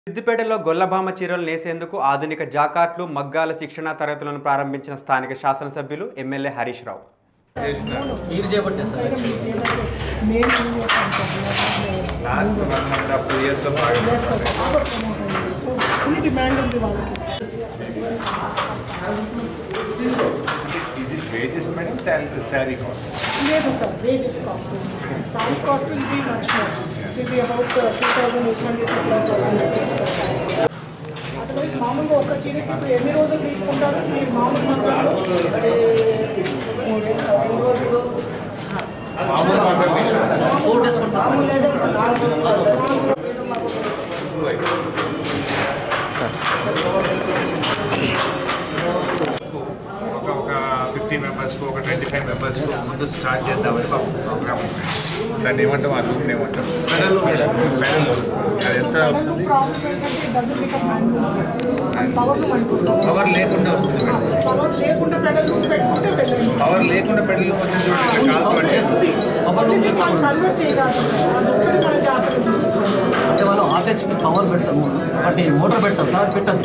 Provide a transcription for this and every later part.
సిద్దిపేటలో గొల్లభామ చీరలు నేసేందుకు ఆధునిక జాకాట్లు మగ్గాల శిక్షణా తరగతులను ప్రారంభించిన స్థానిక శాసనసభ్యులు ఎమ్మెల్యే హరీష్ రావు మీరు చేపట్టే సార్ నేను ఏం చేస్తాను sir last one and half two ఇయర్స్లో బాగా ఎస్ సార్ బాగా ప్రమోట్ అయింది సో ఫుల్ డిమాండ్ ఉంది వాళ్ళకి is it wages madam salary saree cost లేదు sir wages cost soft cost will be much more will be about two thousand eight hundred three thousand otherwise మామూలుగా ఒక చీరకి ఇప్పుడు ఎన్ని రోజులు తీసుకుంటారు మీరు మామూలు మొత్తంలో ఫోర్ డేస్ ఒక ఒక ఫిఫ్టీ మెంబర్స్కి ఒక ట్వంటీ ఫైవ్ మెంబర్స్కి ముందు స్టార్ట్ చేద్దామని మా ప్రోగ్రామ్ ఉంది దాన్ని ఏమంటాం ఆ రూమ్ని ఏమంటాం పెడల్ అది ఎంత వస్తుంది ప్రాబ్లం ఏంటంటే డజన్ బికమ్ మ్యాన్యువల్ పవర్ అనుకుంటాం పవర్ లేకుండా వస్తుంది మేడం పవర్ లేకుండా పెడల్ పెట్టుకుంటే పెళ్ళండి పవర్ లేకుండా పెడల్ వచ్చి చూడండి ఇట్లా కాలుతో అంటే ఇది మనం కన్వర్ట్ చేయరాదు సార్ అదొక్కటి మన జాగ్రత్తలు చూసుకోవాలి అంటే వాళ్ళు ఆఫీస్కి పవర్ పెడతాము ఒకటి మోటార్ పెడతాం సార్ పెట్టదు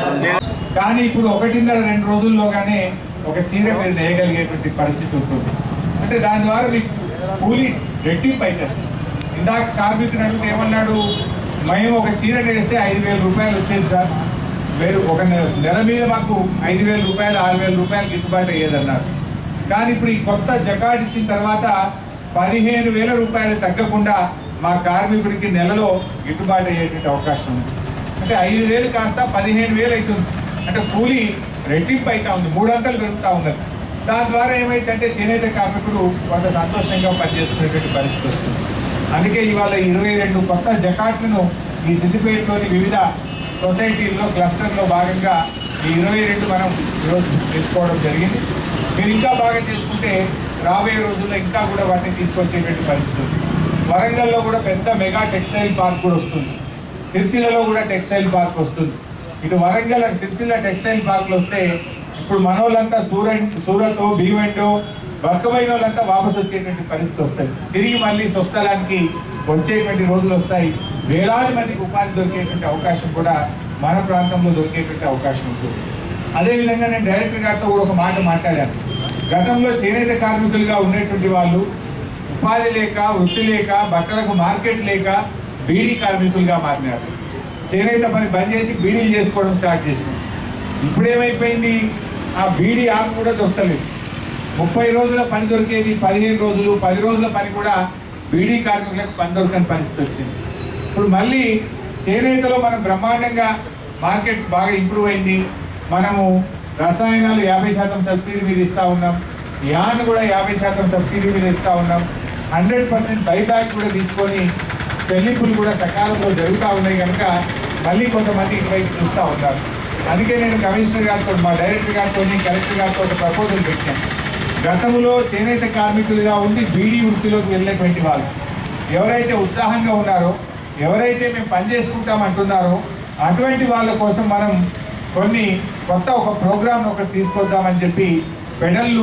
కానీ ఇప్పుడు ఒకటిన్నర రెండు రోజుల్లోగానే ఒక చీర మీరు నేయగలిగేటువంటి పరిస్థితి ఉంటుంది అంటే దాని ద్వారా మీకు కూలీ రెట్టింపు అవుతుంది ఇందాక కార్మికుడు అడిగితే ఏమన్నాడు మేము ఒక చీర నేస్తే ఐదు వేల రూపాయలు వచ్చేది సార్ వేరు ఒక నె- నెల మీద మాకు ఐదు వేల రూపాయలు ఆరు వేల రూపాయలు గిట్టుబాటు అయ్యేదన్నారు కానీ ఇప్పుడు ఈ కొత్త జకాట్ ఇచ్చిన తర్వాత పదిహేను వేల రూపాయలు తగ్గకుండా మా కార్మికుడికి నెలలో గిట్టుబాటు అయ్యేటువంటి అవకాశం ఉంది అంటే ఐదు వేలు కాస్త పదిహేను వేలు అవుతుంది అంటే కూలీ రెట్టింపు అవుతా ఉంది మూడంతలు పెరుగుతూ ఉన్నది దాని ద్వారా ఏమైందంటే చేనేత కార్మికుడు కొంత సంతోషంగా పనిచేసుకునేటువంటి పరిస్థితి వస్తుంది అందుకే ఇవాళ ఇరవై రెండు కొత్త జకాట్లను ఈ సిద్దిపేటలోని వివిధ సొసైటీల్లో క్లస్టర్లో భాగంగా ఈ ఇరవై రెండు మనం ఈరోజు తీసుకోవడం జరిగింది మీరు ఇంకా బాగా చేసుకుంటే రాబోయే రోజుల్లో ఇంకా కూడా వాటిని తీసుకొచ్చేటువంటి పరిస్థితి ఉంది వరంగల్లో కూడా పెద్ద మెగా టెక్స్టైల్ పార్క్ కూడా వస్తుంది సిరిసిల్లలో కూడా టెక్స్టైల్ పార్క్ వస్తుంది ఇటు వరంగల్ అటు సిరిసిల్ల టెక్స్టైల్ పార్క్లు వస్తే ఇప్పుడు మనోళ్ళంతా సూరత్ సూరత్ భీవెండు బతుకమైన వాళ్ళంతా వాపసు వచ్చేటువంటి పరిస్థితి వస్తుంది తిరిగి మళ్ళీ స్వస్థలానికి వచ్చేటువంటి రోజులు వస్తాయి వేలాది మందికి ఉపాధి దొరికేటువంటి అవకాశం కూడా మన ప్రాంతంలో దొరికేటువంటి అవకాశం ఉంటుంది అదేవిధంగా నేను డైరెక్టర్ గారితో కూడా ఒక మాట మాట్లాడాను గతంలో చేనేత కార్మికులుగా ఉండేటువంటి వాళ్ళు ఉపాధి లేక వృత్తి లేక బట్టలకు మార్కెట్ లేక బీడీ కార్మికులుగా మారినారు చేనేత పని బంద్ చేసి బీడీలు చేసుకోవడం స్టార్ట్ చేసినాం ఇప్పుడు ఏమైపోయింది ఆ బీడీ ఆకు కూడా దొరకలేదు ముప్పై రోజుల పని దొరికేది పదిహేను రోజులు పది రోజుల పని కూడా బీడీ కార్మికులకు పని దొరకని పరిస్థితి వచ్చింది ఇప్పుడు మళ్ళీ చేనేతలో మనం బ్రహ్మాండంగా మార్కెట్ బాగా ఇంప్రూవ్ అయింది మనము రసాయనాలు యాభై శాతం సబ్సిడీ మీద ఇస్తా ఉన్నాం యాన్ కూడా యాభై శాతం సబ్సిడీ మీద ఇస్తా ఉన్నాం హండ్రెడ్ పర్సెంట్ బైబ్యాక్ కూడా తీసుకొని చెల్లింపులు కూడా సకాలంలో జరుగుతూ ఉన్నాయి కనుక మళ్ళీ కొంతమంది ఇటువైపు చూస్తూ ఉన్నారు అందుకే నేను కమిషనర్ గారితో మా డైరెక్టర్ గారితో కలెక్టర్ గారితో ఒక ప్రపోజల్ పెట్టాను గతంలో చేనేత కార్మికులుగా ఉండి బీడీ వృత్తిలోకి వెళ్ళినటువంటి వాళ్ళు ఎవరైతే ఉత్సాహంగా ఉన్నారో ఎవరైతే మేము పని చేసుకుంటాం అంటున్నారో అటువంటి వాళ్ళ కోసం మనం కొన్ని కొత్త ఒక ప్రోగ్రామ్ ఒకటి తీసుకొద్దామని చెప్పి పెడల్లు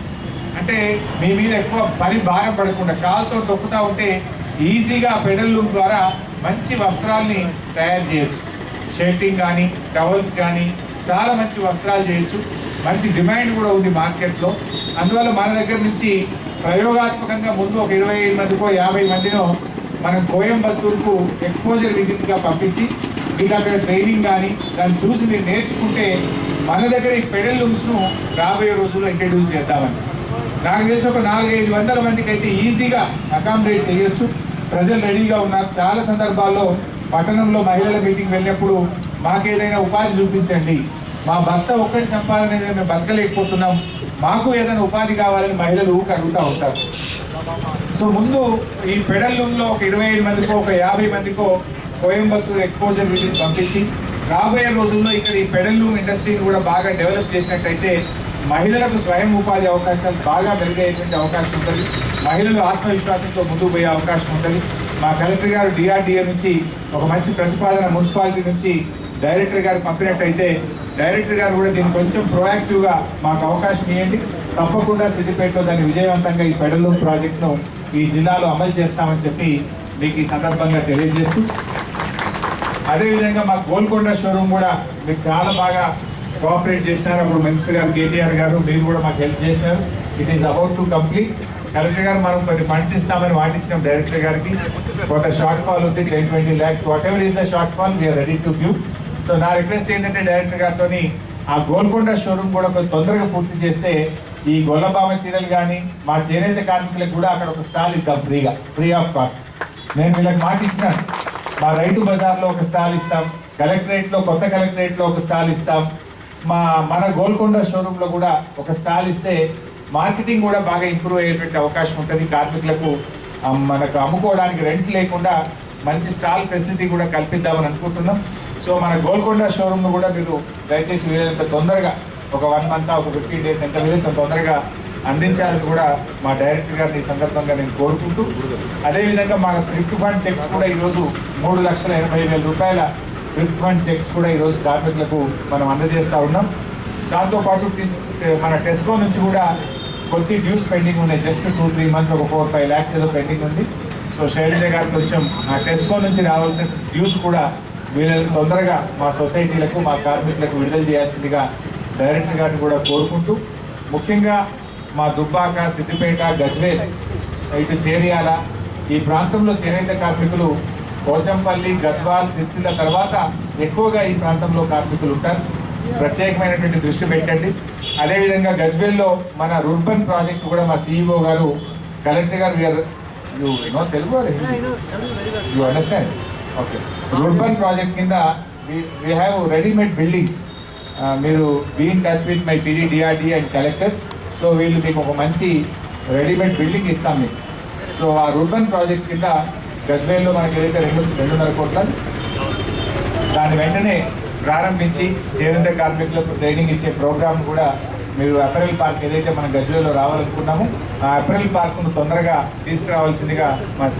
అంటే మీ మీద ఎక్కువ పని భారం పడకుండా కాలుతో తొక్కుతా ఉంటే ఈజీగా పెడల్ లూమ్ ద్వారా మంచి వస్త్రాల్ని తయారు చేయొచ్చు షర్టింగ్ కానీ టవల్స్ కానీ చాలా మంచి వస్త్రాలు చేయొచ్చు మంచి డిమాండ్ కూడా ఉంది మార్కెట్లో అందువల్ల మన దగ్గర నుంచి ప్రయోగాత్మకంగా ముందు ఒక ఇరవై ఐదు మందికో యాభై మందినో మనం కోయంబత్తూరుకు ఎక్స్పోజర్ విజిట్గా పంపించి మీకు అక్కడ ట్రైనింగ్ కానీ దాన్ని చూసి మీరు నేర్చుకుంటే మన దగ్గర ఈ పెడల్ లూమ్స్ను రాబోయే రోజుల్లో ఇంట్రడ్యూస్ చేద్దామని నాకు తెలిసి ఒక నాలుగైదు వందల మందికి అయితే ఈజీగా అకామిడేట్ చేయొచ్చు ప్రజలు రెడీగా ఉన్నారు చాలా సందర్భాల్లో పట్టణంలో మహిళల మీటింగ్ వెళ్ళినప్పుడు మాకేదైనా ఉపాధి చూపించండి మా భర్త ఒక్కటి సంపాదన మీద మేము బతకలేకపోతున్నాం మాకు ఏదైనా ఉపాధి కావాలని మహిళలు ఊరికి అడుగుతూ ఉంటారు సో ముందు ఈ పెడల్ రూమ్లో ఒక ఇరవై ఐదు మందికో ఒక యాభై మందికో కోయంబత్తూరు ఎక్స్పోజర్ విజిట్ పంపించి రాబోయే రోజుల్లో ఇక్కడ ఈ పెడల్ రూమ్ ఇండస్ట్రీని కూడా బాగా డెవలప్ చేసినట్టయితే మహిళలకు స్వయం ఉపాధి అవకాశాలు బాగా మెరుగయ్యేటువంటి అవకాశం ఉంటుంది మహిళలు ఆత్మవిశ్వాసంతో ముందుకు పోయే అవకాశం ఉంటుంది మా కలెక్టర్ గారు డిఆర్డిఏ నుంచి ఒక మంచి ప్రతిపాదన మున్సిపాలిటీ నుంచి డైరెక్టర్ గారు పంపినట్టయితే డైరెక్టర్ గారు కూడా దీన్ని కొంచెం ప్రొయాక్టివ్గా మాకు అవకాశం ఇవ్వండి తప్పకుండా సిద్దిపేటలో దాన్ని విజయవంతంగా ఈ పెడలూరు ప్రాజెక్టును ఈ జిల్లాలో అమలు చేస్తామని చెప్పి మీకు ఈ సందర్భంగా తెలియజేస్తూ అదేవిధంగా మా గోల్కొండ షోరూమ్ కూడా మీకు చాలా బాగా కోఆపరేట్ చేసినారు అప్పుడు మినిస్టర్ గారు కేటీఆర్ గారు మీరు కూడా మాకు హెల్ప్ చేసినారు it is about to complete collector గారు మనం కొన్ని ఫండ్స్ ఇస్తామని వాటిచ్చినాం డైరెక్టర్ గారికి ఒక షార్ట్ ఫాల్ ఉంది ten twenty lakhs whatever is the shortfall we are ready to give so నా రిక్వెస్ట్ ఏంటంటే డైరెక్టర్ గారితో ఆ గోల్కొండ షోరూమ్ కూడా కొంచెం తొందరగా పూర్తి చేస్తే ఈ గొల్లబామ చీరలు కానీ మా చేనేత కార్మికులకు కూడా అక్కడ ఒక స్టాల్ ఇద్దాం ఫ్రీగా ఫ్రీ ఆఫ్ కాస్ట్ నేను వీళ్ళకి మాట ఇచ్చినాను మా రైతు బజార్లో ఒక స్టాల్ ఇస్తాం కలెక్టరేట్లో కొత్త కలెక్టరేట్లో ఒక స్టాల్ ఇస్తాం మా మన గోల్కొండ షోరూంలో కూడా ఒక స్టాల్ ఇస్తే మార్కెటింగ్ కూడా బాగా ఇంప్రూవ్ అయ్యేటువంటి అవకాశం ఉంటుంది కార్మికులకు ఆ, మనకు అమ్ముకోవడానికి రెంట్ లేకుండా మంచి స్టాల్ ఫెసిలిటీ కూడా కల్పిద్దామని అనుకుంటున్నాం సో మన గోల్కొండ షోరూమ్ను కూడా మీరు దయచేసి వీలైనంత తొందరగా ఒక వన్ మంత్ ఒక ఫిఫ్టీన్ డేస్ ఎంత వీలైతే తొందరగా అందించాలని కూడా మా డైరెక్టర్ గారిని ఈ సందర్భంగా నేను కోరుకుంటూ అదేవిధంగా మా థ్రిఫ్ట్ ఫండ్ చెక్స్ కూడా ఈరోజు మూడు లక్షల ఎనభై వేల రూపాయల థ్రిఫ్ట్ ఫండ్ చెక్స్ కూడా ఈరోజు కార్మికులకు మనం అందజేస్తూ ఉన్నాం దాంతోపాటు టిస్ మన టెస్కో నుంచి కూడా కొద్ది డ్యూస్ పెండింగ్ ఉన్నాయి జస్ట్ టూ త్రీ మంత్స్ ఒక ఫోర్ ఫైవ్ ల్యాక్స్ ఏదో పెండింగ్ ఉంది సో శైలజ గారు కొంచెం ఆ టెస్కో నుంచి రావాల్సిన డ్యూస్ కూడా వీళ్ళని తొందరగా మా సొసైటీలకు మా కార్మికులకు విడుదల చేయాల్సిందిగా డైరెక్టర్ గారిని కూడా కోరుకుంటూ ముఖ్యంగా మా దుబ్బాక సిద్దిపేట గజ్వేల్ ఇటు చేరియాల ఈ ప్రాంతంలో చేనేత కార్మికులు పోచంపల్లి గద్వాల్ సిరిసిల్ల తర్వాత ఎక్కువగా ఈ ప్రాంతంలో కార్మికులు ఉంటారు ప్రత్యేకమైనటువంటి దృష్టి పెట్టండి అదేవిధంగా గజ్వేల్లో మన రూర్బన్ ప్రాజెక్ట్ కూడా మా సిఇఓ గారు కలెక్టర్ గారు we are you know Telugu you understand okay rurban project కింద వీ హ్యావ్ రెడీమేడ్ బిల్డింగ్స్ మీరు be in touch with my PD DRD and collector so వీళ్ళు మీకు ఒక మంచి రెడీమేడ్ బిల్డింగ్ ఇస్తాం మీకు సో ఆ రూర్బన్ ప్రాజెక్ట్ కింద గజ్వేల్లో మనకి ఏదైతే రెండు రెండున్నర కోట్ల దాని వెంటనే ప్రారంభించి చేనేత కార్మికులకు ట్రైనింగ్ ఇచ్చే ప్రోగ్రామ్ కూడా మీరు అప్రెల్ పార్క్ ఏదైతే మన గజ్వేల్లో రావాలనుకున్నామో ఆ అప్రెల్ పార్క్ను తొందరగా తీసుకురావాల్సిందిగా మా